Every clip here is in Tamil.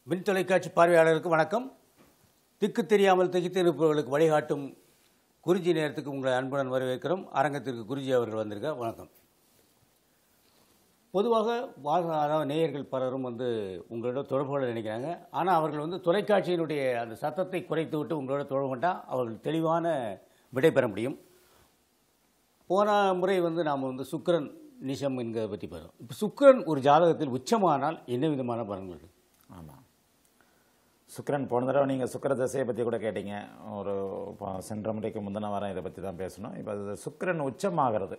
மின் தொலைக்காட்சி பார்வையாளருக்கு வணக்கம் திக்கு தெரியாமல் திகைத்திருப்பவர்களுக்கு வழிகாட்டும் குருஜி நேரத்துக்கு உங்களை அன்புடன் வரவேற்கிறோம் அரங்கத்திற்கு குருஜி அவர்கள் வந்திருக்க வணக்கம் பொதுவாக வா- அதாவது நேயர்கள் பலரும் வந்து உங்களோட தொடர்பு கொள்ள நினைக்கிறாங்க ஆனால் அவர்கள் வந்து தொலைக்காட்சியினுடைய அந்த சத்தத்தை குறைத்து விட்டு உங்களோட தொடர்பு கொண்டால் அவர்கள் தெளிவான விடை பெற முடியும் போன முறை வந்து நாம் வந்து சுக்கிரன் நிஷம் என்கிறத பற்றி பார்த்தோம் இப்போ சுக்கிரன் ஒரு ஜாதகத்தில் உச்சமானால் என்ன விதமான பலன்கள் இருக்கு? ஆமாம் சுக்கிரன் போன தடவை நீங்கள் சுக்கிர தசையை பற்றி கூட கேட்டீங்க ஒரு இப்போ சென்ற முறைக்கு முந்தின வாரம் இதை பற்றி தான் பேசணும் இப்போ அது சுக்கிரன் உச்சமாகிறது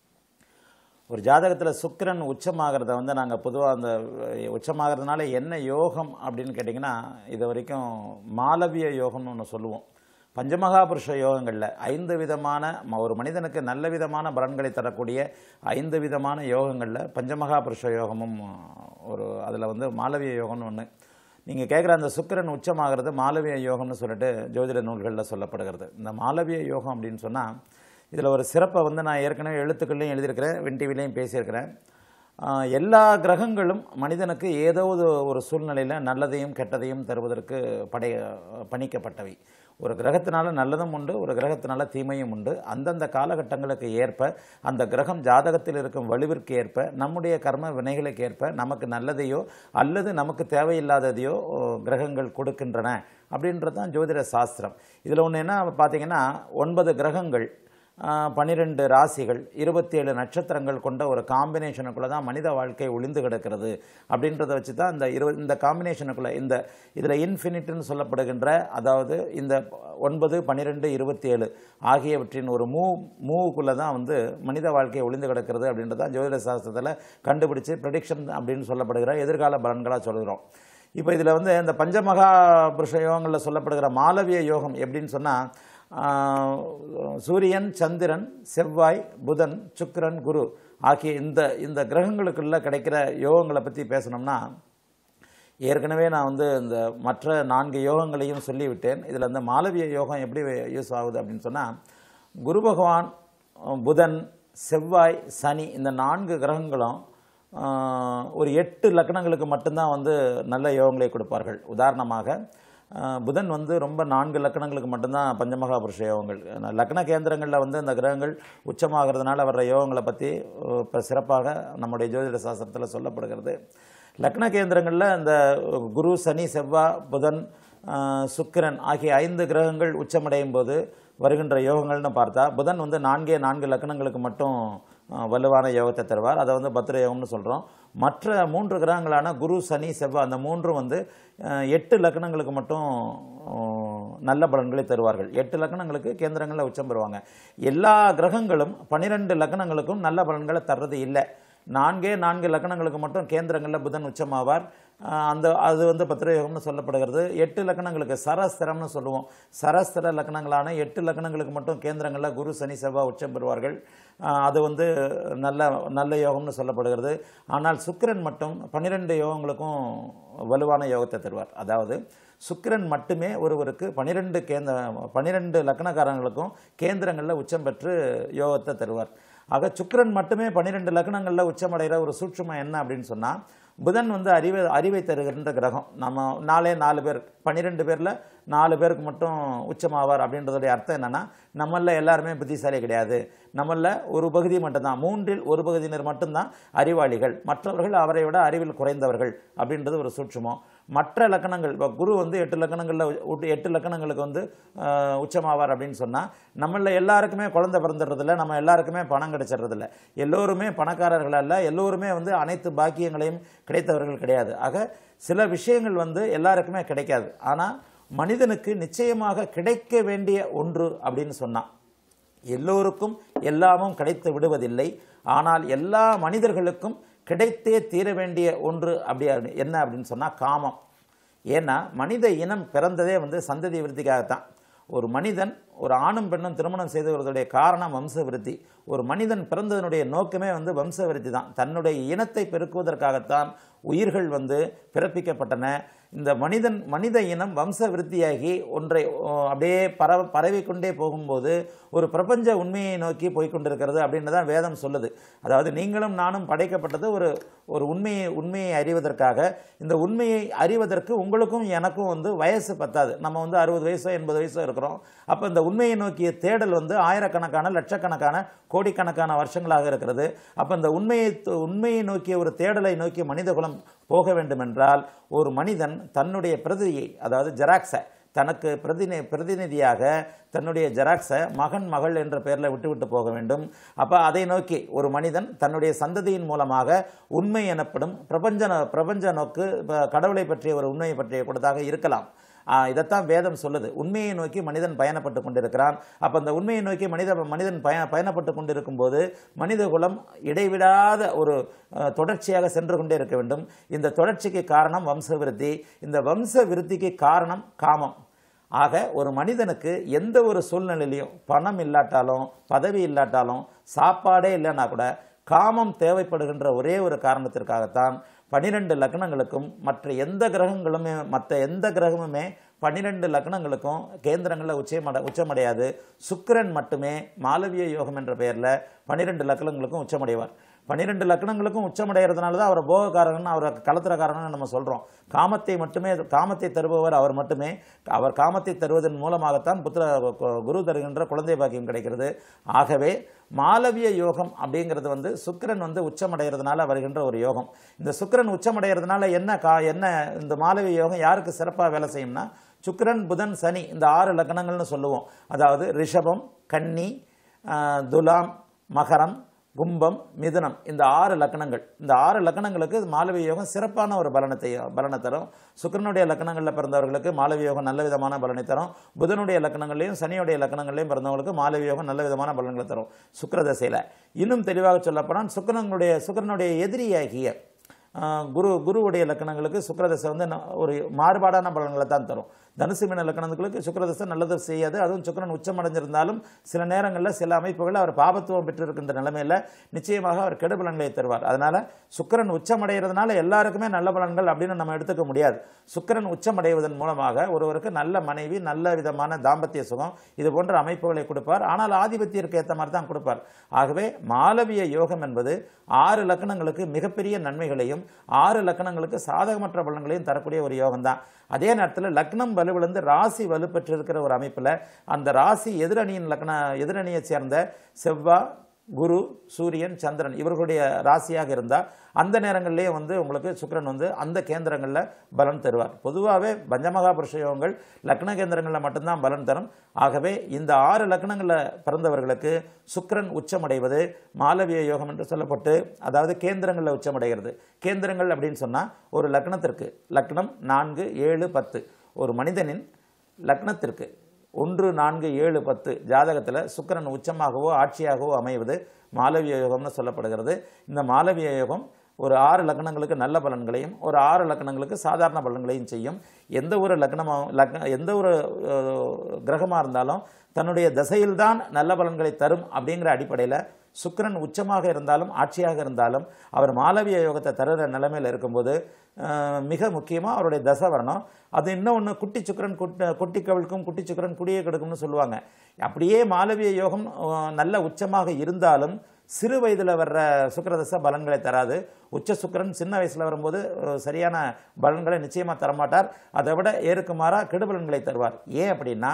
ஒரு ஜாதகத்தில் சுக்கிரன் உச்சமாகிறத வந்து நாங்கள் பொதுவாக அந்த அஹ், உச்சமாகிறதுனால என்ன யோகம் அப்படின்னு கேட்டிங்கன்னா இது வரைக்கும் மாலவிய யோகம்னு ஒன்று சொல்லுவோம் பஞ்சமகாபுருஷ யோகங்களில் ஐந்து விதமான ம- ஒரு மனிதனுக்கு நல்ல விதமான பலன்களை தரக்கூடிய ஐந்து விதமான யோகங்களில் பஞ்சமகாபுருஷ யோகமும் அஹ், ஒரு அதில் வந்து மாலவிய யோகம்னு ஒன்று நீங்கள் கேட்குற அந்த சுக்கிரன் உச்சமாகிறது மாலவிய யோகம்னு சொல்லிட்டு ஜோதிட நூல்களில் சொல்லப்படுகிறது இந்த மாலவிய யோகம் அப்படின்னு சொன்னால் இதில் ஒரு சிறப்பை வந்து நான் ஏற்கனவே எழுத்துக்கள்லையும் எழுதியிருக்கிறேன் வின் டிவிலையும் பேசியிருக்கிறேன் ஆஹ் எல்லா கிரகங்களும் மனிதனுக்கு ஏதோ ஒரு ஒரு சூழ்நிலையில் நல்லதையும் கெட்டதையும் தருவதற்கு படை பணிக்கப்பட்டவை ஒரு கிரகத்தினால நல்லதும் உண்டு ஒரு கிரகத்தினால தீமையும் உண்டு அந்தந்த காலகட்டங்களுக்கு ஏற்ப அந்த கிரகம் ஜாதகத்தில் இருக்கும் வலுவிற்கு ஏற்ப நம்முடைய கர்ம வினைகளுக்கு ஏற்ப நமக்கு நல்லதையோ அல்லது நமக்கு தேவையில்லாததையோ ஓ, கிரகங்கள் கொடுக்கின்றன அப்படின்றது தான் ஜோதிட சாஸ்திரம் இதில் ஒன்று என்ன பார்த்தீங்கன்னா ஒன்பது கிரகங்கள் பன்னிரெண்டு ராசிகள் இருபத்தி ஏழு நட்சத்திரங்கள் கொண்ட ஒரு காம்பினேஷனுக்குள்ளே தான் மனித வாழ்க்கை ஒளிந்து கிடக்கிறது அப்படின்றத வச்சு தான் இந்த இரு இந்த காம்பினேஷனுக்குள்ளே இந்த இதில் இன்ஃபினிட்னு சொல்லப்படுகின்ற அதாவது இந்த ஒன்பது பன்னிரெண்டு இருபத்தி ஏழு ஆகியவற்றின் ஒரு மூ மூவுக்குள்ளே தான் வந்து மனித வாழ்க்கை ஒளிந்து கிடக்கிறது அப்படின்றது தான் ஜோதிட சாஸ்திரத்தில் கண்டுபிடிச்சு ப்ரெடிக்ஷன் அப்படின்னு சொல்லப்படுகிற எதிர்கால பலன்களாக சொல்கிறோம் இப்போ இதில் வந்து இந்த பஞ்சமகா புருஷ யோகங்களில் சொல்லப்படுகிற மாலவிய யோகம் எப்படின்னு சொன்னால் சூரியன் சந்திரன் செவ்வாய் புதன் சுக்கிரன் குரு ஆகிய இந்த இந்த கிரகங்களுக்குள்ள கிடைக்கிற யோகங்களை பற்றி பேசணும்னா ஏற்கனவே நான் வந்து இந்த மற்ற நான்கு யோகங்களையும் சொல்லிவிட்டேன் இதில் இந்த மாலவிய யோகம் எப்படி யூஸ் ஆகுது அப்படின்னு சொன்னால் குரு பகவான் புதன் செவ்வாய் சனி இந்த நான்கு கிரகங்களும் ஆஹ், ஒரு எட்டு லக்னங்களுக்கு மட்டும்தான் வந்து நல்ல யோகங்களை கொடுப்பார்கள் உதாரணமாக ஆஹ், புதன் வந்து ரொம்ப நான்கு லக்கணங்களுக்கு மட்டும்தான் பஞ்சமகா புருஷ யோகங்கள் லக்ன கேந்திரங்களில் வந்து அந்த கிரகங்கள் உச்சமாகிறதுனால வர்ற யோகங்களை பற்றி இப்போ சிறப்பாக நம்முடைய ஜோதிட சாஸ்திரத்தில் சொல்லப்படுகிறது லக்ன கேந்திரங்களில் இந்த குரு சனி செவ்வாய் புதன் ஆஹ், சுக்கிரன் ஆகிய ஐந்து கிரகங்கள் உச்சமடையும் போது வருகின்ற யோகங்கள்னு பார்த்தா புதன் வந்து நான்கே நான்கு லக்னங்களுக்கு மட்டும் ஆஹ், வலுவான யோகத்தை தருவார் அதை வந்து பத்திர யோகம்னு சொல்கிறோம் மற்ற மூன்று கிரகங்களான குரு சனி செவ்வாய் அந்த மூன்றும் வந்து ஆஹ், எட்டு லக்னங்களுக்கு மட்டும் ஆஹ், நல்ல பலன்களை தருவார்கள் எட்டு லக்னங்களுக்கு கேந்திரங்களில் உச்சம் பெறுவாங்க எல்லா கிரகங்களும் பன்னிரெண்டு லக்னங்களுக்கும் நல்ல பலன்களை தர்றது இல்லை நான்கே நான்கு லக்கணங்களுக்கு மட்டும் கேந்திரங்களில் புதன் உச்சமாவார் ஆஹ் அந்த அது வந்து பத்திரயோகம்னு சொல்லப்படுகிறது எட்டு லக்கணங்களுக்கு சரஸ்திரம்னு சொல்லுவோம் சரஸ்திர லக்கணங்களான எட்டு லக்கணங்களுக்கு மட்டும் கேந்திரங்களில் குரு சனி செவ்வாய் உச்சம் பெறுவார்கள் ஆஹ் அது வந்து நல்ல நல்ல யோகம்னு சொல்லப்படுகிறது ஆனால் சுக்கிரன் மட்டும் பன்னிரெண்டு யோகங்களுக்கும் வலுவான யோகத்தை தருவார் அதாவது சுக்கிரன் மட்டுமே ஒருவருக்கு பன்னிரெண்டு கேந்திர பன்னிரெண்டு லக்கணக்காரங்களுக்கும் கேந்திரங்களில் உச்சம் பெற்று யோகத்தை தருவார் ஆக சுக்கிரன் மட்டுமே பன்னிரெண்டு லக்னங்களில் உச்சமடைகிற ஒரு சூட்சுமம் என்ன அப்படின்னு சொன்னால் புதன் வந்து அறிவை அறிவை தருகின்ற கிரகம் நம்ம நாலே நாலு பேர் பன்னிரெண்டு பேரில் நாலு பேருக்கு மட்டும் உச்சமாவார் அப்படின்றதுடைய அர்த்தம் என்னன்னா நம்மள எல்லாருமே புத்திசாலி கிடையாது நம்மள ஒரு பகுதி மட்டும்தான் மூன்றில் ஒரு பகுதியினர் மட்டும்தான் அறிவாளிகள் மற்றவர்கள் அவரை விட அறிவில் குறைந்தவர்கள் அப்படின்றது ஒரு சூட்சுமம் மற்ற லக்கணங்கள் இப்போ குரு வந்து எட்டு லக்கணங்களில் எட்டு லக்கணங்களுக்கு வந்து ஆஹ், உச்சமாவார் அப்படின்னு சொன்னால் நம்மள எல்லாருக்குமே குழந்தை பிறந்துடுறதில்ல நம்ம எல்லாருக்குமே பணம் கிடைச்சிடுறதில்ல எல்லோருமே பணக்காரர்கள் அல்ல எல்லோருமே வந்து அனைத்து பாக்கியங்களையும் கிடைத்தவர்கள் கிடையாது ஆக சில விஷயங்கள் வந்து எல்லாருக்குமே கிடைக்காது ஆனால் மனிதனுக்கு நிச்சயமாக கிடைக்க வேண்டிய ஒன்று அப்படின்னு சொன்னான் எல்லோருக்கும் எல்லாமும் கிடைத்து விடுவதில்லை ஆனால் எல்லா மனிதர்களுக்கும் கிடைத்தே தீர வேண்டிய ஒன்று அப்படி அப்படி- என்ன அப்படின்னு சொன்னால் காமம் ஏன்னா மனித இனம் பிறந்ததே வந்து சந்ததி விருத்திக்காகத்தான் ஒரு மனிதன் ஒரு ஆணும் பெண்ணும் திருமணம் செய்து வருவதுடைய காரணம் வம்ச விருத்தி ஒரு மனிதன் பிறந்ததனுடைய நோக்கமே வந்து வம்சவிருத்தி தான் தன்னுடைய இனத்தை பெருக்குவதற்காகத்தான் உயிர்கள் வந்து பிறப்பிக்கப்பட்டன இந்த மனிதன் மனித இனம் வம்ச விருத்தியாகி ஒன்றை ஓ, அப்படியே பரவ பரவிக்கொண்டே போகும்போது ஒரு பிரபஞ்ச உண்மையை நோக்கி போய்க்கொண்டிருக்கிறது அப்படின்னு தான் வேதம் சொல்லுது அதாவது நீங்களும் நானும் படைக்கப்பட்டது ஒரு ஒரு உண்மையை உண்மையை அறிவதற்காக இந்த உண்மையை அறிவதற்கு உங்களுக்கும் எனக்கும் வந்து வயசு பத்தாது நம்ம வந்து அறுபது வயசோ எண்பது வயசோ இருக்கிறோம் அப்போ இந்த உண்மையை நோக்கிய தேடல் வந்து ஆயிரக்கணக்கான லட்சக்கணக்கான கோடிக்கணக்கான வருஷங்களாக இருக்கிறது அப்போ இந்த உண்மையை உண்மையை நோக்கிய ஒரு தேடலை நோக்கி மனிதகுலம் போக வேண்டுமென்றால் ஒரு மனிதன் தன்னுடைய பிரதியை அதாவது ஜெராக்ஸை தனக்கு பிரதிநி பிரதிநிதியாக தன்னுடைய ஜெராக்ஸை மகன் மகள் என்ற பெயரில் விட்டுவிட்டு போக வேண்டும் அப்போ அதை நோக்கி ஒரு மனிதன் தன்னுடைய சந்ததியின் மூலமாக உண்மை எனப்படும் பிரபஞ்ச நோ- பிரபஞ்ச நோக்கு இப்ப கடவுளை பற்றிய ஒரு உண்மையை பற்றிய கூடதாக இருக்கலாம் ஆ, இதைத்தான் வேதம் சொல்லுது உண்மையை நோக்கி மனிதன் பயணப்பட்டு கொண்டிருக்கிறான் அப்போ அந்த உண்மையை நோக்கி மனித மனிதன் பய பயணப்பட்டு கொண்டிருக்கும் போது மனித குலம் இடைவிடாத ஒரு அஹ், தொடர்ச்சியாக சென்று கொண்டே இருக்க வேண்டும் இந்த தொடர்ச்சிக்கு காரணம் வம்ச விருத்தி இந்த வம்ச விருத்திக்கு காரணம் காமம் ஆக ஒரு மனிதனுக்கு எந்த ஒரு சூழ்நிலையிலையும் பணம் இல்லாட்டாலும் பதவி இல்லாட்டாலும் சாப்பாடே இல்லைன்னா கூட காமம் தேவைப்படுகின்ற ஒரே ஒரு காரணத்திற்காகத்தான் பனிரெண்டு லக்னங்களுக்கும் மற்ற எந்த கிரகங்களுமே மற்ற எந்த கிரகமுமே பன்னிரெண்டு லக்னங்களுக்கும் கேந்திரங்களில் உச்சமட உச்சமடையாது சுக்கிரன் மட்டுமே மாலவிய யோகம் என்ற பெயரில் பன்னிரெண்டு லக்னங்களுக்கும் உச்சமடைவார் பன்னிரெண்டு லக்னங்களுக்கும் உச்சமடைகிறதுனால தான் அவரை போகக்காரகன் அவரை கலத்திரக்காரகன் நம்ம சொல்கிறோம் காமத்தை மட்டுமே காமத்தை தருபவர் அவர் மட்டுமே அவர் காமத்தை தருவதன் மூலமாகத்தான் புத்திர குரு தருகின்ற குழந்தை பாக்கியம் கிடைக்கிறது ஆகவே மாலவிய யோகம் அப்படிங்கிறது வந்து சுக்கிரன் வந்து உச்சமடைகிறதுனால வருகின்ற ஒரு யோகம் இந்த சுக்கிரன் உச்சமடைகிறதுனால என்ன கா என்ன இந்த மாலவிய யோகம் யாருக்கு சிறப்பாக வேலை செய்யும்னா சுக்கிரன் புதன் சனி இந்த ஆறு லக்னங்கள்னு சொல்லுவோம் அதாவது ரிஷபம் கன்னி ஆஹ், துலாம் மகரம் கும்பம் மிதுனம் இந்த ஆறு லக்னங்கள் இந்த ஆறு லக்னங்களுக்கு மாலவிய யோகம் சிறப்பான ஒரு பலனத்தை பலனை தரும் சுக்கிரனுடைய லக்னங்களில் பிறந்தவர்களுக்கு மாலவிய யோகம் நல்ல விதமான பலனை தரும் புதனுடைய லக்னங்களையும் சனியுடைய லக்னங்களையும் பிறந்தவங்களுக்கு மாலவிய யோகம் நல்ல விதமான பலன்களை தரும் சுக்கிர தசையில் இன்னும் தெளிவாக சொல்லப்போனால் சுக்கிரனுடைய சுக்கிரனுடைய எதிரியாகிய ஆஹ், குரு குருவுடைய லக்கணங்களுக்கு சுக்கிரதசை வந்து ந- ஒரு மாறுபாடான பலன்களை தான் தரும் தனுசு மீன லக்கணங்களுக்கு சுக்கிரதசை நல்லது செய்யாது அதுவும் சுக்கிரன் உச்சமடைஞ்சிருந்தாலும் சில நேரங்களில் சில அமைப்புகள் அவர் பாபத்துவம் பெற்றிருக்கின்ற நிலைமையில் நிச்சயமாக அவர் கெடு பலன்களை தருவார் அதனால சுக்கிரன் உச்சமடைகிறதுனால எல்லாருக்குமே நல்ல பலன்கள் அப்படின்னு நம்ம எடுத்துக்க முடியாது சுக்கிரன் உச்சமடைவதன் மூலமாக ஒருவருக்கு நல்ல மனைவி நல்ல விதமான தாம்பத்திய சுகம் இது போன்ற அமைப்புகளை கொடுப்பார் ஆனால் ஆதிபத்தியருக்கு ஏற்ற மாதிரி தான் கொடுப்பார் ஆகவே மாலவிய யோகம் என்பது ஆறு லக்கணங்களுக்கு மிகப்பெரிய நன்மைகளையும் ஆறு லக்கணங்களுக்கு சாதகமற்ற பலன்களையும் தரக்கூடிய ஒரு யோகம் தான் அதே நேரத்தில் லக்னம் வலுவிழந்து ராசி வலுப்பெற்றிருக்கிற ஒரு அமைப்பில் அந்த ராசி எதிரணியின் லக்ன எதிரணியை சேர்ந்த செவ்வாய் குரு சூரியன் சந்திரன் இவர்களுடைய ராசியாக இருந்தால் அந்த நேரங்களிலேயே வந்து உங்களுக்கு சுக்கிரன் வந்து அந்த கேந்திரங்களில் பலன் தருவார் பொதுவாகவே பஞ்சமகா புருஷ யோகங்கள் லக்ன கேந்திரங்களில் மட்டும்தான் பலன் தரும் ஆகவே இந்த ஆறு லக்னங்களில் பிறந்தவர்களுக்கு சுக்கிரன் உச்சமடைவது மாலவிய யோகம் என்று சொல்லப்பட்டு அதாவது கேந்திரங்களில் உச்சமடைகிறது கேந்திரங்கள் அப்படின்னு சொன்னால் ஒரு லக்னத்திற்கு லக்னம் நான்கு ஏழு பத்து ஒரு மனிதனின் லக்னத்திற்கு ஒன்று நான்கு ஏழு பத்து ஜாதகத்தில் சுக்கிரன் உச்சமாகவோ ஆட்சியாகவோ அமைவது மாலவிய யோகம்னு சொல்லப்படுகிறது இந்த மாலவிய யோகம் ஒரு ஆறு லக்னங்களுக்கு நல்ல பலன்களையும் ஒரு ஆறு லக்னங்களுக்கு சாதாரண பலன்களையும் செய்யும் எந்த ஒரு லக்னமாக லக்ன எந்த ஒரு கிரகமாக இருந்தாலும் தன்னுடைய திசையில்தான் நல்ல பலன்களை தரும் அப்படிங்கிற அடிப்படையில் சுக்கிரன் உச்சமாக இருந்தாலும் ஆட்சியாக இருந்தாலும் அவர் மாலவிய யோகத்தை தருகிற நிலைமையில் இருக்கும்போது அஹ், மிக முக்கியமாக அவருடைய தசை வரணும் அது இன்னொன்று குட்டி சுக்கிரன் குட்டி குட்டி கவிழ்க்கும் குட்டி சுக்கிரன் குடியே கெடுக்கும்னு சொல்லுவாங்க அப்படியே மாலவிய யோகம் அஹ், நல்ல உச்சமாக இருந்தாலும் சிறு வயதில் வர்ற சுக்கிரதசை பலன்களை தராது உச்ச சுக்கிரன் சின்ன வயசில் வரும்போது அஹ், சரியான பலன்களை நிச்சயமாக தரமாட்டார் அதை விட ஏறுக்குமாறாக கெடுபலன்களை தருவார் ஏன் அப்படின்னா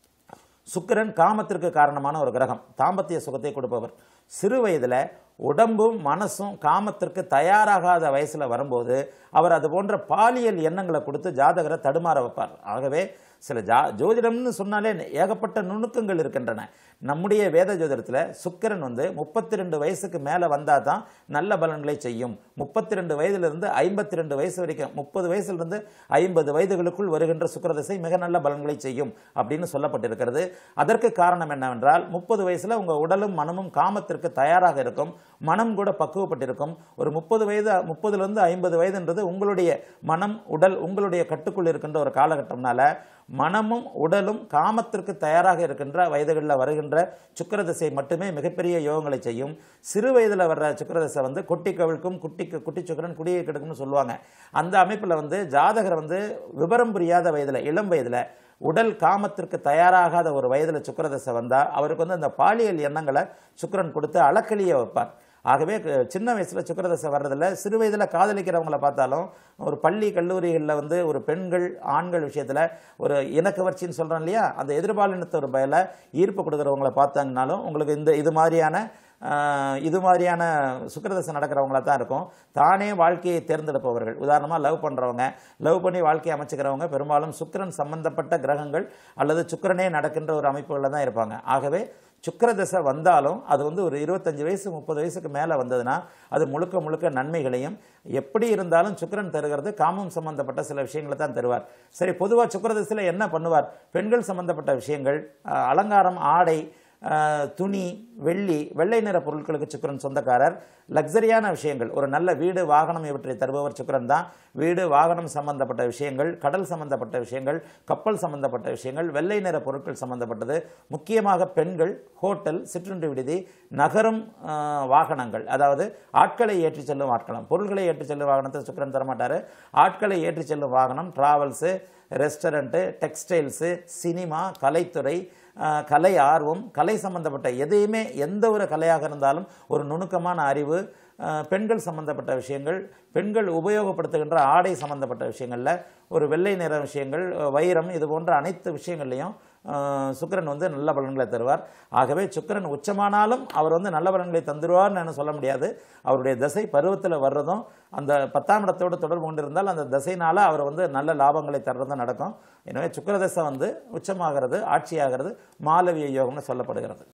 சுக்கிரன் காமத்திற்கு காரணமான ஒரு கிரகம் தாம்பத்திய சுகத்தை கொடுப்பவர் சிறு வயதில் உடம்பும் மனசும் காமத்திற்கு தயாராகாத வயசில் வரும்போது அவர் அது போன்ற பாலியல் எண்ணங்களை கொடுத்து ஜாதகரை தடுமாற வைப்பார் ஆகவே சில ஜா ஜோதிடம்னு சொன்னாலே ஏகப்பட்ட நுணுக்கங்கள் இருக்கின்றன நம்முடைய வேத ஜோதிடத்தில் சுக்கிரன் வந்து முப்பத்தி ரெண்டு வயசுக்கு மேலே வந்தால் தான் நல்ல பலன்களை செய்யும் முப்பத்தி ரெண்டு வயதிலிருந்து ஐம்பத்தி ரெண்டு வயசு வரைக்கும் முப்பது வயசுலேருந்து ஐம்பது வயதுகளுக்குள் வருகின்ற சுக்கிரதசை மிக நல்ல பலன்களை செய்யும் அப்படின்னு சொல்லப்பட்டிருக்கிறது அதற்கு காரணம் என்னவென்றால் முப்பது வயசில் உங்கள் உடலும் மனமும் காமத்திற்கு தயாராக இருக்கும் மனம் கூட பக்குவப்பட்டிருக்கும் ஒரு முப்பது வயது முப்பதுலேருந்து ஐம்பது வயதுன்றது உங்களுடைய மனம் உடல் உங்களுடைய கட்டுக்குள் இருக்கின்ற ஒரு காலகட்டம்னால மனமும் உடலும் காமத்திற்கு தயாராக இருக்கின்ற வயதுகளில் வருகின்ற சுக்கிர திசை மட்டுமே மிகப்பெரிய யோகங்களை செய்யும் சிறு வயதில் வர்ற சுக்கிர திசை வந்து கொட்டி கவிழ்க்கும் குட்டிக்கு குட்டி சுக்கிரன் குடியை கெடுக்கும்னு சொல்லுவாங்க அந்த அமைப்பில் வந்து ஜாதகர் வந்து விவரம் புரியாத வயதில் இளம் வயதில் உடல் காமத்திற்கு தயாராகாத ஒரு வயதில் சுக்கிரதசை வந்தால் அவருக்கு வந்து அந்த பாலியல் எண்ணங்களை சுக்கிரன் கொடுத்து அளக்களிய வைப்பார் ஆகவே க- சின்ன வயசில் சுக்கிரதசை வர்றதில்ல சிறு வயதில் காதலிக்கிறவங்கள பார்த்தாலும் ஒரு பள்ளி கல்லூரிகளில் வந்து ஒரு பெண்கள் ஆண்கள் விஷயத்தில் ஒரு இனக்கவர்ச்சின்னு சொல்கிறோம் இல்லையா அந்த எதிர்பாலினத்தை ஒரு பயல ஈர்ப்பு கொடுக்குறவங்கள பார்த்தாங்கனாலும் உங்களுக்கு இந்த இது மாதிரியான ஆஹ், இது மாதிரியான சுக்கிரதசை நடக்கிறவங்களா தான் இருக்கும் தானே வாழ்க்கையை தேர்ந்தெடுப்பவர்கள் உதாரணமாக லவ் பண்ணுறவங்க லவ் பண்ணி வாழ்க்கையை அமைச்சுக்கிறவங்க பெரும்பாலும் சுக்கிரன் சம்பந்தப்பட்ட கிரகங்கள் அல்லது சுக்கிரனே நடக்கின்ற ஒரு அமைப்புகளில் தான் இருப்பாங்க ஆகவே சுக்கிர தசை வந்தாலும் அது வந்து ஒரு இருபத்தஞ்சு வயசு முப்பது வயசுக்கு மேலே வந்ததுன்னா அது முழுக்க முழுக்க நன்மைகளையும் எப்படி இருந்தாலும் சுக்கிரன் தருகிறது காமம் சம்பந்தப்பட்ட சில விஷயங்களை தான் தருவார் சரி பொதுவாக சுக்கிர தசையில் என்ன பண்ணுவார் பெண்கள் சம்பந்தப்பட்ட விஷயங்கள் அஹ், அலங்காரம் ஆடை அஹ், துணி வெள்ளி வெள்ளை நிற பொருட்களுக்கு சுக்கிரன் சொந்தக்காரர் லக்ஸரியான விஷயங்கள் ஒரு நல்ல வீடு வாகனம் இவற்றை தருபவர் சுக்கிரன் தான் வீடு வாகனம் சம்பந்தப்பட்ட விஷயங்கள் கடல் சம்பந்தப்பட்ட விஷயங்கள் கப்பல் சம்பந்தப்பட்ட விஷயங்கள் வெள்ளை நிற பொருட்கள் சம்பந்தப்பட்டது முக்கியமாக பெண்கள் ஹோட்டல் சிற்றுண்டி விடுதி நகரும் அஹ், வாகனங்கள் அதாவது ஆட்களை ஏற்றி செல்லும் ஆட்களம் பொருள்களை ஏற்றி செல்லும் வாகனத்தை சுக்கிரன் தரமாட்டார் ஆட்களை ஏற்றி செல்லும் வாகனம் டிராவல்ஸு ரெஸ்டாரண்ட்டு டெக்ஸ்டைல்ஸு சினிமா கலைத்துறை அஹ், கலை ஆர்வம் கலை சம்பந்தப்பட்ட எதையுமே எந்த ஒரு கலையாக இருந்தாலும் ஒரு நுணுக்கமான அறிவு அஹ், பெண்கள் சம்பந்தப்பட்ட விஷயங்கள் பெண்கள் உபயோகப்படுத்துகின்ற ஆடை சம்பந்தப்பட்ட விஷயங்களில் ஒரு வெள்ளை நிற விஷயங்கள் அஹ், வைரம் இது போன்ற அனைத்து விஷயங்கள்லையும் அஹ், சுக்கிரன் வந்து நல்ல பலன்களை தருவார் ஆகவே சுக்கிரன் உச்சமானாலும் அவர் வந்து நல்ல பலன்களை தந்துருவார்னு என்ன சொல்ல முடியாது அவருடைய தசை பருவத்தில் வர்றதும் அந்த பத்தாம் இடத்தோடு தொடர்பு கொண்டிருந்தால் அந்த தசைனால அவர் வந்து நல்ல லாபங்களை தர்றதும் நடக்கும் எனவே சுக்கிர தசை வந்து உச்சமாகிறது ஆட்சியாகிறது மாலவிய யோகம்னு சொல்லப்படுகிறது